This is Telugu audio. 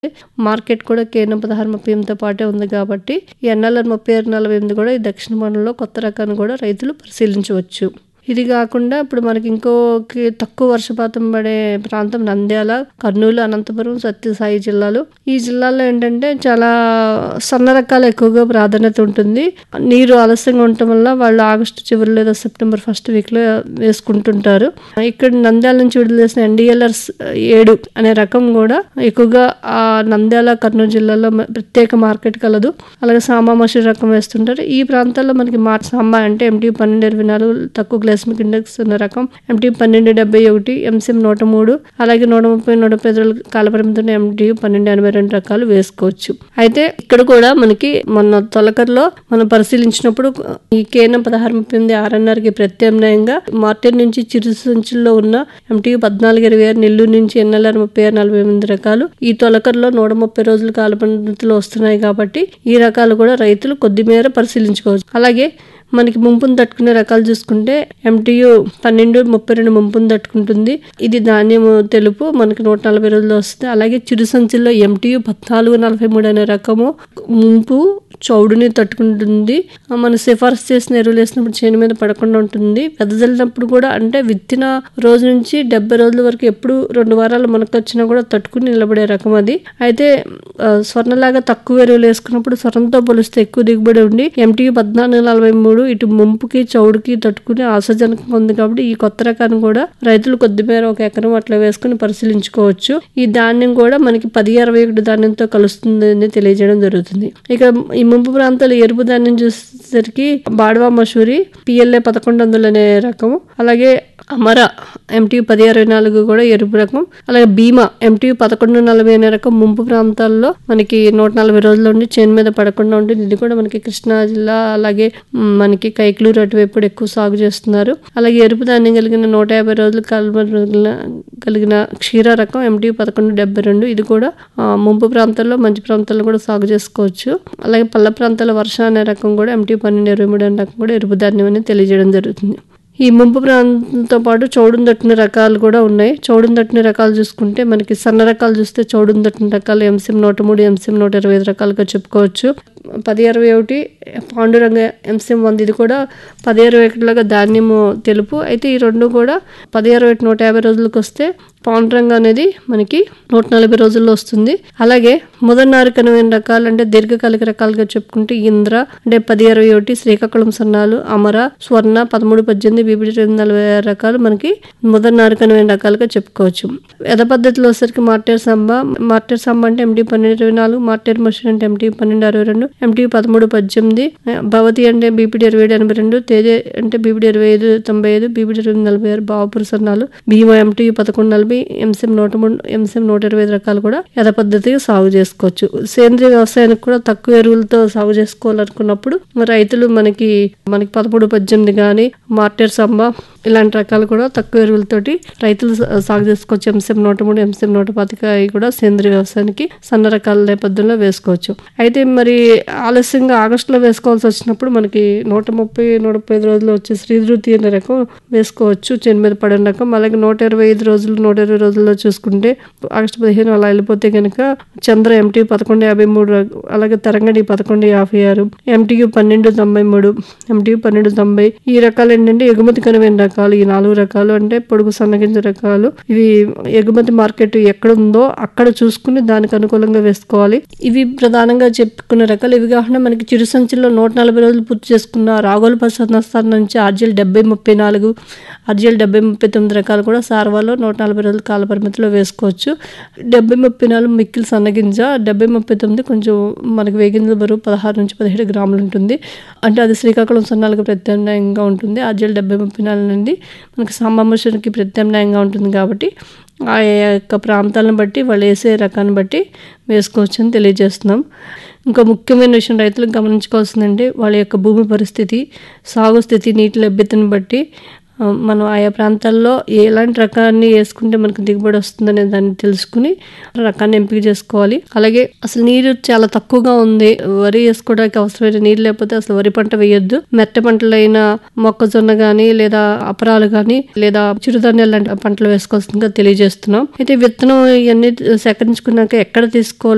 మార్కెట్ కూడా కేఎన్ఎం పదహారు ముప్పై ఎనిమిదితో పాటే ఉంది కాబట్టి ఈ ఎన్ఎల్ఆర్ ముప్పై ఆరు నలభై ఎనిమిది కూడా ఈ దక్షిణ మండలంలో కొత్త రకాన్ని కూడా రైతులు పరిశీలించవచ్చు ఇది కాకుండా ఇప్పుడు మనకి ఇంకోకి తక్కువ వర్షపాతం పడే ప్రాంతం నంద్యాల కర్నూలు అనంతపురం సత్యసాయి జిల్లాలు ఈ జిల్లాల్లో ఏంటంటే చాలా సన్న రకాలు ఎక్కువగా ప్రాధాన్యత ఉంటుంది నీరు ఆలస్యంగా ఉండటం వల్ల వాళ్ళు ఆగస్టు చివరి లేదా సెప్టెంబర్ ఫస్ట్ వీక్లో వేసుకుంటుంటారు ఇక్కడ నంద్యాల నుంచి విడుదల చేసిన ఎన్డిఎల్ఆర్ ఏడు అనే రకం కూడా ఎక్కువగా ఆ నంద్యాల కర్నూలు జిల్లాలో మ- ప్రత్యేక మార్కెట్ కలదు అలాగే సాంబా మసూరి రకం వేస్తుంటారు ఈ ప్రాంతాల్లో మనకి మార్చ్ సాంబా అంటే ఎంటీ పన్నెండు ఇరవై నాలుగు తక్కువ గ్లాస్మిక్ ఇండెక్స్ ఉన్న రకం ఎంటీ పన్నెండు డెబ్బై ఒకటి ఎంసీఎం నూట మూడు అలాగే నూట ముప్పై నూట ముప్పై ఐదు రోజుల కాలపరిమితి ఎంటీ పన్నెండు ఎనభై రెండు రకాలు వేసుకోవచ్చు అయితే ఇక్కడ కూడా మనకి మొన్న తొలకర్లో మనం పరిశీలించినప్పుడు ఈ కేఎన్ఎం పదహారు ముప్పై ఎనిమిది ఆర్ఎన్ఆర్ కి ప్రత్యామ్నాయంగా మార్కెట్ నుంచి చిరు సంచుల్లో ఉన్న ఎంటీ పద్నాలుగు ఇరవై ఆరు నెల్లూరు నుంచి ఎన్ఎల్ఆర్ ముప్పై ఆరు నలభై ఎనిమిది రకాలు ఈ తొలకర్లో నూట ముప్పై రోజుల కాలపరిమితులు వస్తున్నాయి కాబట్టి ఈ రకాలు కూడా రైతులు కొద్ది మేర పరిశీలించుకోవచ్చు అలాగే మనకి ముంపును తట్టుకునే రకాలు చూసుకుంటే ఎంటీయు పన్నెండు ముప్పై రెండు ముంపును తట్టుకుంటుంది ఇది ధాన్యము తెలుపు మనకి నూట నలభై రోజులు వస్తుంది అలాగే చిరు సంచుల్లో ఎంటీయు పద్నాలుగు నలభై మూడు అనే రకము ముంపు చౌడుని తట్టుకుంటుంది ఆ, మనం సిఫార్సు చేసిన ఎరువులు వేసినప్పుడు చేను మీద పడకుండా ఉంటుంది వెదజల్లినప్పుడు కూడా అంటే విత్తిన రోజు నుంచి డెబ్బై రోజుల వరకు ఎప్పుడు రెండు వారాలు మనకు వచ్చినా కూడా తట్టుకుని నిలబడే రకం అది అయితే ఆ, స్వర్ణలాగా తక్కువ ఎరువులు వేసుకున్నప్పుడు స్వర్ణంతో పోలిస్తే ఎక్కువ దిగుబడి ఉండి ఎంటీ పద్నాలుగు నలభై మూడు ఇటు ముంపుకి చౌడుకి తట్టుకుని ఆశాజనకంగా ఉంది కాబట్టి ఈ కొత్త రకాన్ని కూడా రైతులు కొద్ది మేర ఒక ఎకరం అట్లా వేసుకుని పరిశీలించుకోవచ్చు ఈ ధాన్యం కూడా మనకి పది అరవై ఒకటి ధాన్యంతో కలుస్తుందని తెలియజేయడం జరుగుతుంది ఇక ఈ ముంపు ప్రాంతాలు ఎరుపు ధాన్యం చూసేసరికి బాడవా మసూరి పిఎల్ఏ పదకొండు వందలు అనే రకము అలాగే అమర ఎంటీ పది అరవై నాలుగు కూడా ఎరుపు రకం అలాగే భీమా ఎంటీ పదకొండు నలభై అనే రకం ముంపు ప్రాంతాల్లో మనకి నూట నలభై రోజులు ఉండి చేను మీద పడకుండా ఉంటుంది ఇది కూడా మనకి కృష్ణా జిల్లా అలాగే మ్, మనకి కైక్లూరు అటువైపు కూడా ఎక్కువ సాగు చేస్తున్నారు అలాగే ఎరుపు ధాన్యం కలిగిన నూట యాభై రోజులు కలబ కలిగిన క్షీర రకం ఎంటీ పదకొండు డెబ్బై రెండు ఇది కూడా ఆ, ముంపు ప్రాంతాల్లో మంచి ప్రాంతాల్లో కూడా సాగు చేసుకోవచ్చు అలాగే పల్ల ప్రాంతాల వర్ష అనే రకం కూడా ఎంటీ పన్నెండు ఇరవై మూడు అనే రకం కూడా ఎరుపు ధాన్యం అనేది తెలియజేయడం జరుగుతుంది ఈ ముంపు ప్రాంతంతో పాటు చౌడును తట్టిన రకాలు కూడా ఉన్నాయి చౌడును తట్టిన రకాలు చూసుకుంటే మనకి సన్న రకాలు చూస్తే చౌడును తట్టిన రకాలు ఎంసీఎం నూట మూడు ఎంసీఎం నూట ఇరవై ఐదు రకాలుగా చెప్పుకోవచ్చు పది అరవై ఒకటి పాండురంగ ఎంసీఎం వంద ఇది కూడా పది అరవై ఒకటిలాగా ధాన్యము తెలుపు అయితే ఈ రెండు కూడా పది అరవై ఒకటి నూట యాభై రోజులకు వస్తే పాండురంగ అనేది మనకి నూట నలభై రోజుల్లో వస్తుంది అలాగే ముదనారికనమైన రకాలు అంటే దీర్ఘకాలిక రకాలుగా చెప్పుకుంటే ఇంద్ర అంటే పది అరవై ఒకటి శ్రీకాకుళం సన్నాలు అమర స్వర్ణ పదమూడు పద్దెనిమిది బీబీడి రెండు నలభై ఆరు రకాలు మనకి ముదనారికనమైన రకాలుగా చెప్పుకోవచ్చు ఎద పద్ధతిలో వచ్చేసరికి మార్టేర్ సంబ మార్టేర్ సంబ అంటే ఎంటీ పన్నెండు ఇరవై నాలుగు మార్టేర్ మషిన్ అంటే ఎంటీ పన్నెండు అరవై రెండు ఎంటీ పదమూడు పద్దెనిమిది భవతి అంటే బీపీడీ ఇరవై ఏడు ఎనభై రెండు తేజ అంటే బీపీడీ ఇరవై ఐదు తొంభై ఐదు బీపీడీ ఇరవై నలభై ఆరు బావపుర సన్నాలు భీమా ఎంటీ పదకొండు నలభై ఎంసీఎం నూట మూడు ఎంసీఎం నూట ఇరవై ఐదు రకాలు కూడా యథ పద్ధతిగా సాగు చేసుకోవచ్చు సేంద్రియ వ్యవసాయానికి కూడా తక్కువ ఎరువులతో సాగు చేసుకోవాలనుకున్నప్పుడు రైతులు మనకి మనకి పదమూడు పద్దెనిమిది కానీ మార్టేర్ సంబ ఇలాంటి రకాలు కూడా తక్కువ ఎరువులతోటి రైతులు సా- సాగు చేసుకోవచ్చు ఎంసీఎం నూట మూడు ఎంసీఎం నూట పాతిక అవి కూడా సేంద్రియ వ్యవసాయానికి సన్న రకాల నేపథ్యంలో వేసుకోవచ్చు అయితే మరి ఆలస్యంగా ఆగస్టులో వేసుకోవాల్సి వచ్చినప్పుడు మనకి నూట ముప్పై నూట ముప్పై ఐదు రోజులు వచ్చే శ్రీధృతి అనే రకం వేసుకోవచ్చు చేను మీద పడిన రకం అలాగే నూట ఇరవై ఐదు రోజులు నూట ఇరవై రోజుల్లో చూసుకుంటే ఆగస్టు పదిహేను అలా వెళ్ళిపోతే కనుక చంద్ర ఎంటీ పదకొండు యాభై మూడు రక- అలాగే తరంగడి పదకొండు యాభై ఆరు ఎంటీయు పన్నెండు తొంభై మూడు ఎంటీయు పన్నెండు తొంభై ఈ రకాలు ఏంటంటే ఎగుమతి కనువైన రకాలు ఈ నాలుగు రకాలు అంటే పొడుగు సన్నగింజ రకాలు ఇవి ఎగుమతి మార్కెట్ ఎక్కడ ఉందో అక్కడ చూసుకుని దానికి అనుకూలంగా వేసుకోవాలి ఇవి ప్రధానంగా చెప్పుకున్న రకాలు ఇవి కాకుండా మనకి చిరు సంచుల్లో నూట నలభై రోజులు పూర్తి చేసుకున్న రాగోలు పసందస్థానం నుంచి ఆర్జిఎల్ డెబ్బై ముప్పై నాలుగు ఆర్జిఎల్ డెబ్బై ముప్పై తొమ్మిది రకాలు కూడా సార్వాలో నూట నలభై రోజుల కాల పరిమితిలో వేసుకోవచ్చు డెబ్బై ముప్పై నాలుగు మిక్కిలి సన్నగింజ డెబ్బై ముప్పై తొమ్మిది కొంచెం మనకి వేగింజ బరువు పదహారు నుంచి పదిహేడు గ్రాములు ఉంటుంది అంటే అది శ్రీకాకుళం సన్నాలకు ప్రత్యామ్నాయంగా ఉంటుంది ఆర్జిఎల్ డెబ్బై ముప్పై నాలుగు నుండి మనకి సాంబామర్షన్కి ప్రత్యామ్నాయంగా ఉంటుంది కాబట్టి ఆ యొక్క ప్రాంతాలను బట్టి వాళ్ళు వేసే రకాన్ని బట్టి వేసుకోవచ్చు అని తెలియజేస్తున్నాం ఇంకా ముఖ్యమైన విషయం రైతులకు గమనించుకోవాల్సిందంటే వాళ్ళ యొక్క భూమి పరిస్థితి సాగు స్థితి నీటి లభ్యతను బట్టి ఆ, మనం ఆయా ప్రాంతాల్లో ఎలాంటి రకాన్ని వేసుకుంటే మనకు దిగుబడి వస్తుందనే దాన్ని తెలుసుకుని రకాన్ని ఎంపిక చేసుకోవాలి అలాగే అసలు నీరు చాలా తక్కువగా ఉంది వరి వేసుకోవడానికి అవసరమైన నీరు లేకపోతే అసలు వరి పంట వేయొద్దు మెట్ట పంటలైన మొక్కజొన్న గాని లేదా అపరాలు గాని లేదా చిరుధాన్యాలు లాంటి పంటలు వేసుకోవాల్సిందిగా తెలియజేస్తున్నాం అయితే విత్తనం ఇవన్నీ సేకరించుకున్నాక ఎక్కడ తీసుకోవాలి